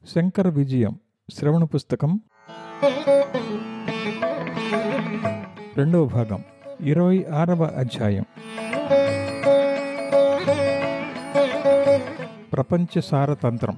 శంకర విజయం శ్రవణ పుస్తకం రెండవ భాగం ఇరవై ఆరవ అధ్యాయం ప్రపంచ సారతంత్రం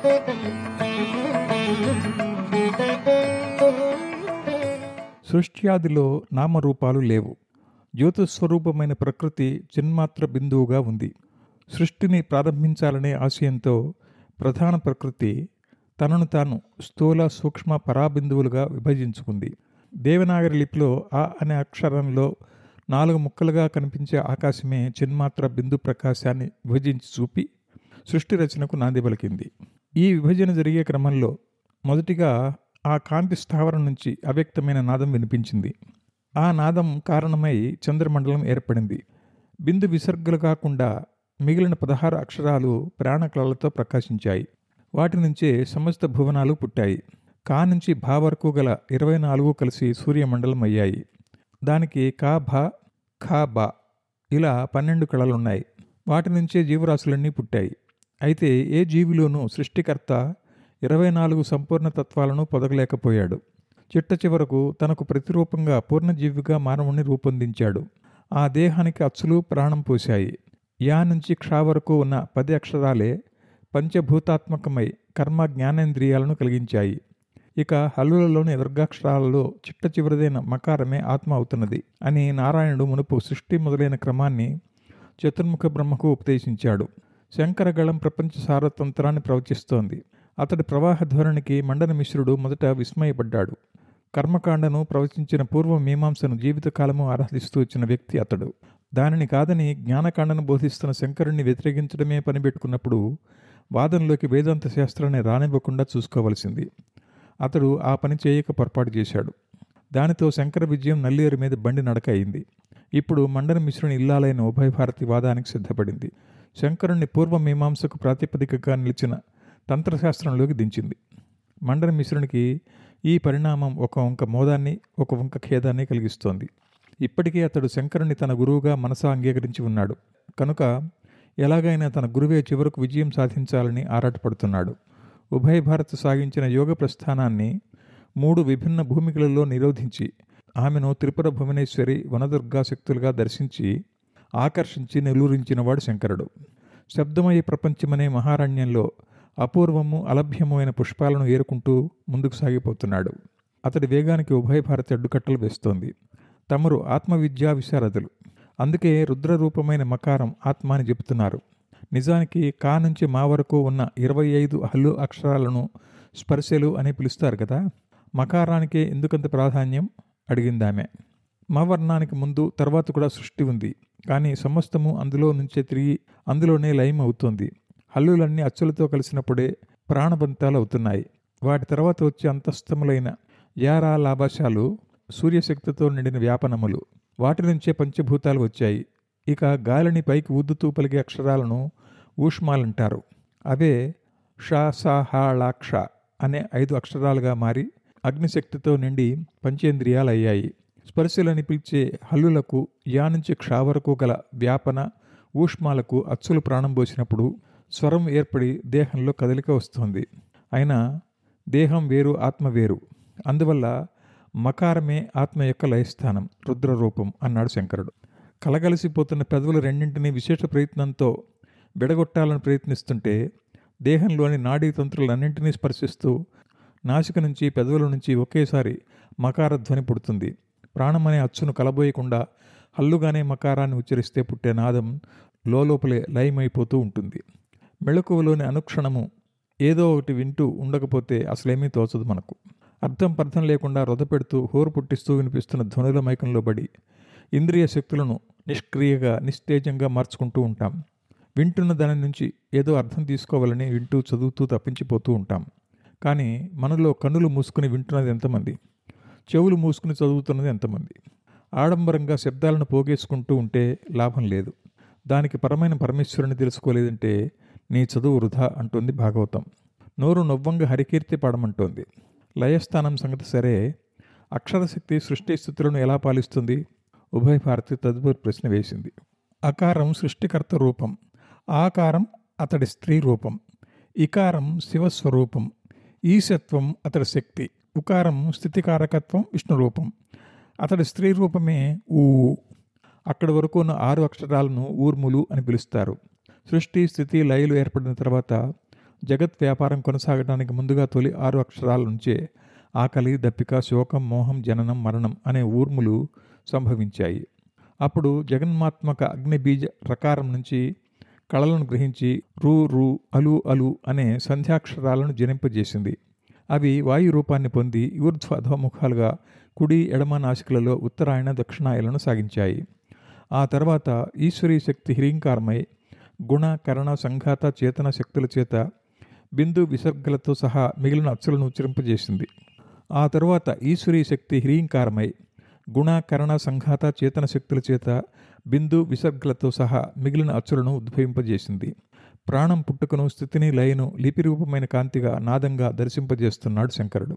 సృష్ట్యాదిలో నామరూపాలు లేవు జ్యోతిస్వరూపమైన ప్రకృతి చిన్మాత్ర బిందువుగా ఉంది సృష్టిని ప్రారంభించాలనే ఆశయంతో ప్రధాన ప్రకృతి తనను తాను స్థూల సూక్ష్మ పరాబిందువులుగా విభజించుకుంది దేవనాగరి లిపిలో ఆ అనే అక్షరంలో నాలుగు ముక్కలుగా కనిపించే ఆకాశమే చిన్మాత్ర బిందు ప్రకాశాన్ని విభజించి చూపి సృష్టి రచనకు నాంది పలికింది ఈ విభజన జరిగే క్రమంలో మొదటిగా ఆ కాంతి స్థావరం నుంచి అవ్యక్తమైన నాదం వినిపించింది ఆ నాదం కారణమై చంద్రమండలం ఏర్పడింది బిందు విసర్గలు కాకుండా మిగిలిన పదహారు అక్షరాలు ప్రాణకళలతో ప్రకాశించాయి వాటి నుంచే సమస్త భువనాలు పుట్టాయి కా నుంచి భా వరకు గల ఇరవై నాలుగు కలిసి సూర్యమండలం అయ్యాయి దానికి కా భా ఖా బా ఇలా పన్నెండు కళలున్నాయి వాటి నుంచే జీవరాశులన్నీ పుట్టాయి అయితే ఏ జీవిలోనూ సృష్టికర్త ఇరవై నాలుగు సంపూర్ణ తత్వాలను పొదగలేకపోయాడు చిట్ట చివరకు తనకు ప్రతిరూపంగా పూర్ణజీవిగా మానవుణ్ణి రూపొందించాడు ఆ దేహానికి అచ్చులు ప్రాణం పోశాయి యా నుంచి క్షా వరకు ఉన్న పది అక్షరాలే పంచభూతాత్మకమై కర్మ జ్ఞానేంద్రియాలను కలిగించాయి ఇక హల్లులలోని దుర్గాక్షరాలలో చిట్ట చివరిదైన మకారమే ఆత్మ అవుతున్నది అని నారాయణుడు మునుపు సృష్టి మొదలైన క్రమాన్ని చతుర్ముఖ బ్రహ్మకు ఉపదేశించాడు శంకరగళం ప్రపంచ సారతంత్రాన్ని ప్రవచిస్తోంది అతడి ప్రవాహ ధోరణికి మండన మిశ్రుడు మొదట విస్మయపడ్డాడు కర్మకాండను ప్రవచించిన పూర్వ మీమాంసను జీవితకాలము ఆరాధిస్తూ వచ్చిన వ్యక్తి అతడు దానిని కాదని జ్ఞానకాండను బోధిస్తున్న శంకరుణ్ణి వ్యతిరేకించడమే పనిపెట్టుకున్నప్పుడు వాదంలోకి వేదాంత శాస్త్రాన్ని రానివ్వకుండా చూసుకోవలసింది అతడు ఆ పని చేయక పొరపాటు చేశాడు దానితో శంకర విజయం నల్లేరు మీద బండి నడక అయింది ఇప్పుడు మండన మిశ్రుని ఇల్లాలైన ఉభయ భారతి వాదానికి సిద్ధపడింది శంకరుణ్ణి పూర్వ మీమాంసకు ప్రాతిపదికగా నిలిచిన తంత్రశాస్త్రంలోకి దించింది మండన మిశ్రునికి ఈ పరిణామం ఒక వంక మోదాన్ని ఒక వంక ఖేదాన్ని కలిగిస్తోంది ఇప్పటికే అతడు శంకరుని తన గురువుగా మనసా అంగీకరించి ఉన్నాడు కనుక ఎలాగైనా తన గురువే చివరకు విజయం సాధించాలని ఆరాటపడుతున్నాడు ఉభయ భారత్ సాగించిన యోగ ప్రస్థానాన్ని మూడు విభిన్న భూమికలలో నిరోధించి ఆమెను త్రిపుర భువనేశ్వరి వనదుర్గా శక్తులుగా దర్శించి ఆకర్షించి నిలువరించినవాడు శంకరుడు శబ్దమయ ప్రపంచమనే మహారణ్యంలో అపూర్వము అలభ్యము అయిన పుష్పాలను ఏరుకుంటూ ముందుకు సాగిపోతున్నాడు అతడి వేగానికి ఉభయ భారతి అడ్డుకట్టలు వేస్తోంది తమరు ఆత్మవిద్యా విశారదులు అందుకే రుద్రరూపమైన మకారం ఆత్మ అని చెబుతున్నారు నిజానికి కా నుంచి మా వరకు ఉన్న ఇరవై ఐదు హల్లు అక్షరాలను స్పర్శలు అని పిలుస్తారు కదా మకారానికే ఎందుకంత ప్రాధాన్యం అడిగిందామె మా వర్ణానికి ముందు తర్వాత కూడా సృష్టి ఉంది కానీ సమస్తము అందులో నుంచే తిరిగి అందులోనే లయం అవుతోంది హల్లులన్నీ అచ్చులతో కలిసినప్పుడే ప్రాణబంతాలు అవుతున్నాయి వాటి తర్వాత వచ్చే అంతస్తములైన యారా లాభాశాలు సూర్యశక్తితో నిండిన వ్యాపనములు వాటి నుంచే పంచభూతాలు వచ్చాయి ఇక గాలిని పైకి ఊదుతూ పలిగే అక్షరాలను ఊష్మాలంటారు అవే షా సా హా లాక్ష అనే ఐదు అక్షరాలుగా మారి అగ్నిశక్తితో నిండి పంచేంద్రియాలు అయ్యాయి స్పర్శలని పిలిచే హల్లులకు యా నుంచి క్షా వరకు గల వ్యాపన ఊష్మాలకు అచ్చులు ప్రాణం పోసినప్పుడు స్వరం ఏర్పడి దేహంలో కదలిక వస్తుంది అయినా దేహం వేరు ఆత్మ వేరు అందువల్ల మకారమే ఆత్మ యొక్క లయస్థానం రుద్రరూపం అన్నాడు శంకరుడు కలగలిసిపోతున్న పెదవులు రెండింటినీ విశేష ప్రయత్నంతో విడగొట్టాలని ప్రయత్నిస్తుంటే దేహంలోని నాడీ తంత్రులన్నింటినీ స్పర్శిస్తూ నాసిక నుంచి పెదవుల నుంచి ఒకేసారి మకార ధ్వని పుడుతుంది ప్రాణమనే అచ్చును కలబోయకుండా హల్లుగానే మకారాన్ని ఉచ్చరిస్తే పుట్టే నాదం లోపలే లయమైపోతూ ఉంటుంది మెళకువలోని అనుక్షణము ఏదో ఒకటి వింటూ ఉండకపోతే అసలేమీ తోచదు మనకు అర్థం పర్థం లేకుండా రొదపెడుతూ హోరు పుట్టిస్తూ వినిపిస్తున్న ధ్వనుల మైకంలో పడి ఇంద్రియ శక్తులను నిష్క్రియగా నిస్తేజంగా మార్చుకుంటూ ఉంటాం వింటున్న దాని నుంచి ఏదో అర్థం తీసుకోవాలని వింటూ చదువుతూ తప్పించిపోతూ ఉంటాం కానీ మనలో కన్నులు మూసుకుని వింటున్నది ఎంతమంది చెవులు మూసుకుని చదువుతున్నది ఎంతమంది ఆడంబరంగా శబ్దాలను పోగేసుకుంటూ ఉంటే లాభం లేదు దానికి పరమైన పరమేశ్వరుని తెలుసుకోలేదంటే నీ చదువు వృధా అంటుంది భాగవతం నోరు నొవ్వంగా హరికీర్తి పాడమంటోంది లయస్థానం సంగతి సరే అక్షరశక్తి సృష్టి స్థితులను ఎలా పాలిస్తుంది ఉభయ భారతి తదుపరి ప్రశ్న వేసింది అకారం సృష్టికర్త రూపం ఆకారం అతడి స్త్రీ రూపం ఇకారం శివస్వరూపం ఈశత్వం అతడి శక్తి ఉకారం స్థితికారకత్వం విష్ణు రూపం అతడి స్త్రీ రూపమే ఊ అక్కడి వరకు ఉన్న ఆరు అక్షరాలను ఊర్ములు అని పిలుస్తారు సృష్టి స్థితి లయలు ఏర్పడిన తర్వాత జగత్ వ్యాపారం కొనసాగడానికి ముందుగా తొలి ఆరు అక్షరాల నుంచే ఆకలి దప్పిక శోకం మోహం జననం మరణం అనే ఊర్ములు సంభవించాయి అప్పుడు జగన్మాత్మక అగ్నిబీజ రకారం నుంచి కళలను గ్రహించి రు రు అలు అలు అనే సంధ్యాక్షరాలను జనింపజేసింది అవి వాయు రూపాన్ని పొంది ఊర్ధ్వ అధోముఖాలుగా కుడి ఎడమ నాసికలలో ఉత్తరాయణ దక్షిణాయలను సాగించాయి ఆ తర్వాత ఈశ్వరీ శక్తి హ్రీంకారమై గుణ కరణ సంఘాత చేతన శక్తుల చేత బిందు విసర్గలతో సహా మిగిలిన అచ్చులను ఉచ్చరింపజేసింది ఆ తరువాత ఈశ్వరీ శక్తి హ్రీంకారమై గుణ కరణ సంఘాత చేతన శక్తుల చేత బిందు విసర్గలతో సహా మిగిలిన అచ్చులను ఉద్భవింపజేసింది ప్రాణం పుట్టుకను స్థితిని లయను లిపి రూపమైన కాంతిగా నాదంగా దర్శింపజేస్తున్నాడు శంకరుడు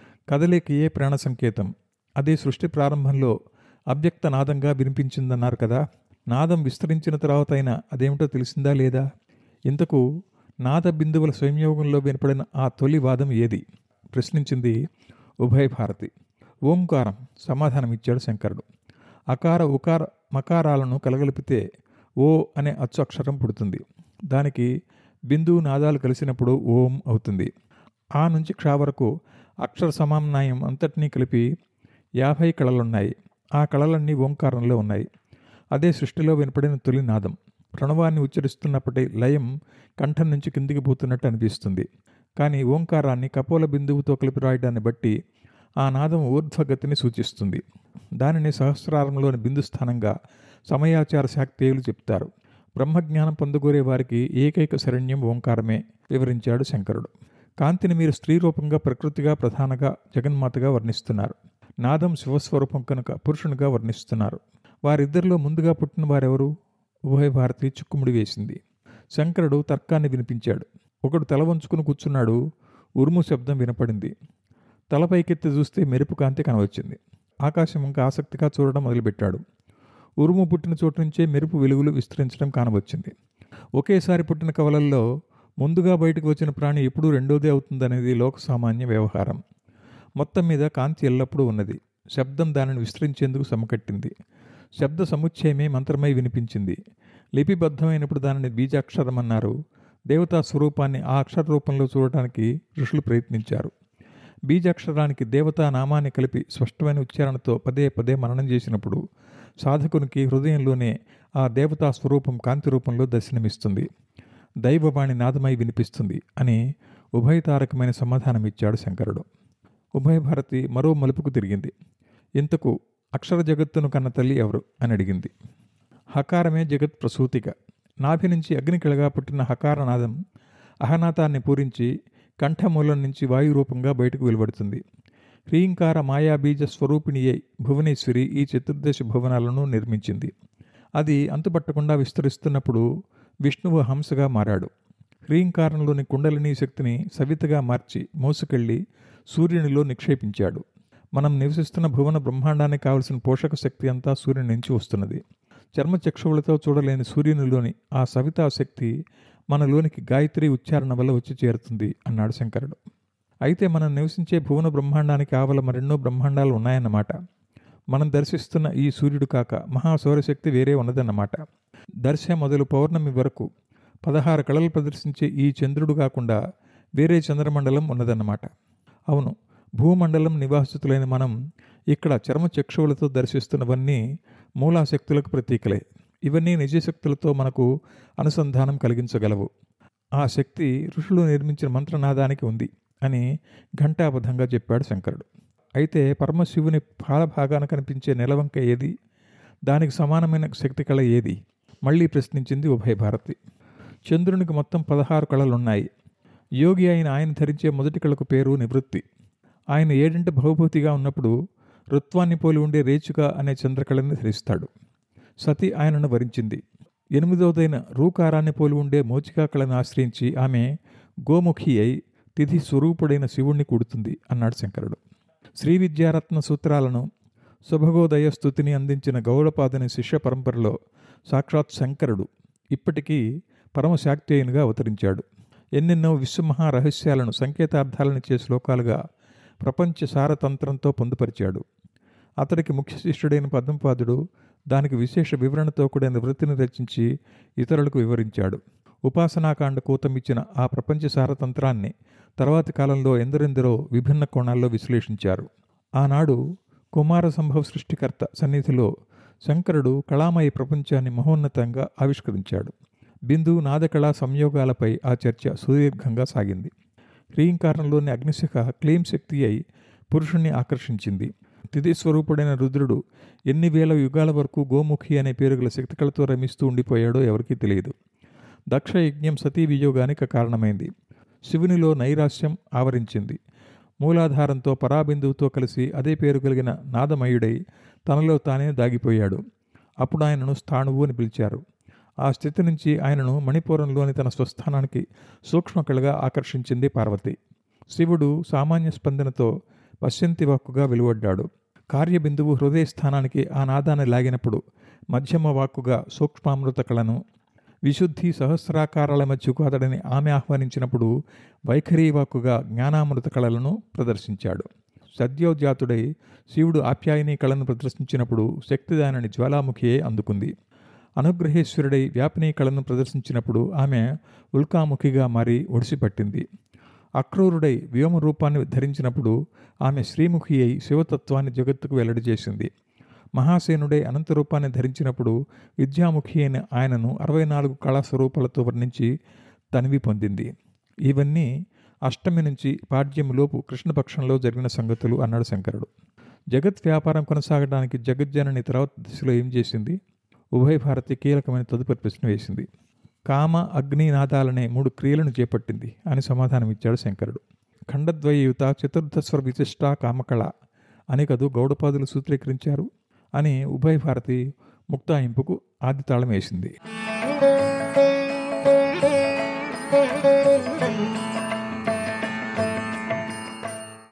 కదలికయే ప్రాణ సంకేతం అదే సృష్టి ప్రారంభంలో అవ్యక్త నాదంగా వినిపించిందన్నారు కదా నాదం విస్తరించిన తర్వాత అయినా అదేమిటో తెలిసిందా లేదా ఇంతకు నాద బిందువుల సంయోగంలో వినపడిన ఆ తొలి వాదం ఏది ప్రశ్నించింది ఉభయ భారతి ఓంకారం సమాధానమిచ్చాడు శంకరుడు అకార ఉకార మకారాలను కలగలిపితే ఓ అనే అచ్చు అక్షరం పుడుతుంది దానికి బిందువు నాదాలు కలిసినప్పుడు ఓం అవుతుంది ఆ నుంచి క్ష వరకు అక్షర సమామ్నాయం అంతటినీ కలిపి యాభై కళలున్నాయి ఆ కళలన్నీ ఓంకారంలో ఉన్నాయి అదే సృష్టిలో వినపడిన తొలి నాదం ప్రణవాన్ని ఉచ్చరిస్తున్నప్పటి లయం కంఠం నుంచి కిందికి పోతున్నట్టు అనిపిస్తుంది కానీ ఓంకారాన్ని కపోల బిందువుతో కలిపి రాయడాన్ని బట్టి ఆ నాదం ఊర్ధ్వగతిని సూచిస్తుంది దానిని సహస్రారంలోని బిందు స్థానంగా సమయాచార శాక్తేయులు చెప్తారు బ్రహ్మజ్ఞానం పొందగోరే వారికి ఏకైక శరణ్యం ఓంకారమే వివరించాడు శంకరుడు కాంతిని మీరు స్త్రీ రూపంగా ప్రకృతిగా ప్రధానగా జగన్మాతగా వర్ణిస్తున్నారు నాదం శివస్వరూపం కనుక పురుషునిగా వర్ణిస్తున్నారు వారిద్దరిలో ముందుగా పుట్టిన వారెవరు ఉభయ భారతి చిక్కుముడి వేసింది శంకరుడు తర్కాన్ని వినిపించాడు ఒకడు తల వంచుకుని కూర్చున్నాడు ఉరుము శబ్దం వినపడింది తల పైకెత్తి చూస్తే మెరుపు కాంతి కనవచ్చింది ఆకాశం ఇంకా ఆసక్తిగా చూడడం మొదలుపెట్టాడు ఉరుము పుట్టిన చోటు నుంచే మెరుపు వెలుగులు విస్తరించడం కానవచ్చింది ఒకేసారి పుట్టిన కవలల్లో ముందుగా బయటకు వచ్చిన ప్రాణి ఎప్పుడూ రెండోదే అవుతుందనేది లోక సామాన్య వ్యవహారం మొత్తం మీద కాంతి ఎల్లప్పుడూ ఉన్నది శబ్దం దానిని విస్తరించేందుకు సమకట్టింది శబ్ద సముచ్చయమే మంత్రమై వినిపించింది లిపిబద్ధమైనప్పుడు దానిని బీజాక్షరం అన్నారు దేవతా స్వరూపాన్ని ఆ అక్షర రూపంలో చూడటానికి ఋషులు ప్రయత్నించారు బీజాక్షరానికి దేవతా నామాన్ని కలిపి స్పష్టమైన ఉచ్చారణతో పదే పదే మననం చేసినప్పుడు సాధకునికి హృదయంలోనే ఆ దేవతా స్వరూపం కాంతి రూపంలో దర్శనమిస్తుంది దైవవాణి నాదమై వినిపిస్తుంది అని ఉభయతారకమైన సమాధానం ఇచ్చాడు శంకరుడు ఉభయ భారతి మరో మలుపుకు తిరిగింది ఇంతకు అక్షర జగత్తును కన్న తల్లి ఎవరు అని అడిగింది హకారమే జగత్ ప్రసూతిక నాభి నుంచి అగ్నికిళగా పుట్టిన హకారనాదం అహనాథాన్ని పూరించి కంఠమూలం నుంచి వాయు రూపంగా బయటకు వెలువడుతుంది హ్రీంకార మాయాబీజ స్వరూపిణి అయి భువనేశ్వరి ఈ చతుర్దశ భువనాలను నిర్మించింది అది అంతుపట్టకుండా విస్తరిస్తున్నప్పుడు విష్ణువు హంసగా మారాడు హ్రీంకారంలోని కుండలిని శక్తిని సవితగా మార్చి మోసుకెళ్లి సూర్యునిలో నిక్షేపించాడు మనం నివసిస్తున్న భువన బ్రహ్మాండానికి కావలసిన పోషక శక్తి అంతా సూర్యుని నుంచి వస్తున్నది చర్మచక్షువులతో చూడలేని సూర్యునిలోని ఆ సవితా శక్తి మనలోనికి గాయత్రి ఉచ్చారణ వల్ల వచ్చి చేరుతుంది అన్నాడు శంకరుడు అయితే మనం నివసించే భువన బ్రహ్మాండానికి ఆవల మరెన్నో బ్రహ్మాండాలు ఉన్నాయన్నమాట మనం దర్శిస్తున్న ఈ సూర్యుడు కాక మహాసౌరశక్తి వేరే ఉన్నదన్నమాట దర్శ మొదలు పౌర్ణమి వరకు పదహారు కళలు ప్రదర్శించే ఈ చంద్రుడు కాకుండా వేరే చంద్రమండలం ఉన్నదన్నమాట అవును భూమండలం నివాసితులైన మనం ఇక్కడ చర్మచక్షువులతో దర్శిస్తున్నవన్నీ మూలాశక్తులకు ప్రతీకలే ఇవన్నీ నిజశక్తులతో మనకు అనుసంధానం కలిగించగలవు ఆ శక్తి ఋషులు నిర్మించిన మంత్రనాదానికి ఉంది అని ఘంటాబద్ధంగా చెప్పాడు శంకరుడు అయితే పరమశివుని పాలభాగాన కనిపించే నెలవంక ఏది దానికి సమానమైన శక్తి కళ ఏది మళ్ళీ ప్రశ్నించింది ఉభయ భారతి చంద్రునికి మొత్తం పదహారు కళలున్నాయి యోగి అయిన ఆయన ధరించే మొదటి కళకు పేరు నివృత్తి ఆయన ఏడింటి భవభూతిగా ఉన్నప్పుడు ఋత్వాన్ని పోలి ఉండే రేచుక అనే చంద్రకళని ధరిస్తాడు సతి ఆయనను వరించింది ఎనిమిదవదైన రూకారాన్ని పోలి ఉండే మోచికా కళను ఆశ్రయించి ఆమె గోముఖి అయి తిథి స్వరూపుడైన శివుణ్ణి కూడుతుంది అన్నాడు శంకరుడు శ్రీ విద్యారత్న సూత్రాలను శుభగోదయ స్థుతిని అందించిన గౌడపాదని శిష్య పరంపరలో సాక్షాత్ శంకరుడు ఇప్పటికీ పరమశాక్తేయునిగా అవతరించాడు ఎన్నెన్నో విశ్వమహా రహస్యాలను సంకేతార్థాలనిచ్చే శ్లోకాలుగా ప్రపంచ సారతంత్రంతో పొందుపరిచాడు అతడికి ముఖ్య శిష్యుడైన పద్మపాదుడు దానికి విశేష వివరణతో కూడిన వృత్తిని రచించి ఇతరులకు వివరించాడు ఉపాసనాకాండ కూతమిచ్చిన ఆ ప్రపంచ సారతంత్రాన్ని తర్వాతి కాలంలో ఎందరెందరో విభిన్న కోణాల్లో విశ్లేషించారు ఆనాడు కుమార సంభవ సృష్టికర్త సన్నిధిలో శంకరుడు కళామయ ప్రపంచాన్ని మహోన్నతంగా ఆవిష్కరించాడు బిందు నాదకళా సంయోగాలపై ఆ చర్చ సుదీర్ఘంగా సాగింది హ్రీంకారంలోని అగ్నిశిఖ క్లీం శక్తి అయి పురుషుణ్ణి ఆకర్షించింది తిథి స్వరూపుడైన రుద్రుడు ఎన్ని వేల యుగాల వరకు గోముఖి అనే పేరుగల శక్తికలతో రమిస్తూ ఉండిపోయాడో ఎవరికీ తెలియదు దక్ష యజ్ఞం సతీ వియోగానికి కారణమైంది శివునిలో నైరాశ్యం ఆవరించింది మూలాధారంతో పరాబిందువుతో కలిసి అదే పేరు కలిగిన నాదమయుడై తనలో తానే దాగిపోయాడు అప్పుడు ఆయనను స్థాణువు అని పిలిచారు ఆ స్థితి నుంచి ఆయనను మణిపురంలోని తన స్వస్థానానికి సూక్ష్మకళగా ఆకర్షించింది పార్వతి శివుడు సామాన్య స్పందనతో పశ్యంతి వాక్కుగా వెలువడ్డాడు కార్యబిందువు హృదయ స్థానానికి ఆ నాదాన్ని లాగినప్పుడు మధ్యమ వాక్కుగా సూక్ష్మామృత కళను విశుద్ధి సహస్రాకారాల మధ్యకు అతడిని ఆమె ఆహ్వానించినప్పుడు వైఖరీ వాక్కుగా జ్ఞానామృత కళలను ప్రదర్శించాడు సద్యోజాతుడై శివుడు ఆప్యాయని కళను ప్రదర్శించినప్పుడు శక్తి దానిని జ్వాలాముఖియే అందుకుంది అనుగ్రహేశ్వరుడై వ్యాపిని కళను ప్రదర్శించినప్పుడు ఆమె ఉల్కాముఖిగా మారి ఒడిసిపట్టింది అక్రూరుడై వ్యోమ రూపాన్ని ధరించినప్పుడు ఆమె శ్రీముఖి అయి శివతత్వాన్ని జగత్తుకు వెల్లడి చేసింది మహాసేనుడై అనంత రూపాన్ని ధరించినప్పుడు విద్యాముఖి అయిన ఆయనను అరవై నాలుగు కళాస్వరూపాలతో వర్ణించి తనివి పొందింది ఇవన్నీ అష్టమి నుంచి పాడ్యములోపు కృష్ణపక్షంలో జరిగిన సంగతులు అన్నాడు శంకరుడు జగత్ వ్యాపారం కొనసాగడానికి జగజ్జనని తర్వాత దిశలో ఏం చేసింది ఉభయ భారతి కీలకమైన తదుపరి ప్రశ్న వేసింది కామ అగ్ని నాదాలనే మూడు క్రియలను చేపట్టింది అని సమాధానమిచ్చాడు శంకరుడు ఖండద్వయయుత చతుర్థస్వర విశిష్ట కామకళ అని కదూ గౌడపాదులు సూత్రీకరించారు అని ఉభయ భారతి ముక్తాయింపుకు ఆది తాళం వేసింది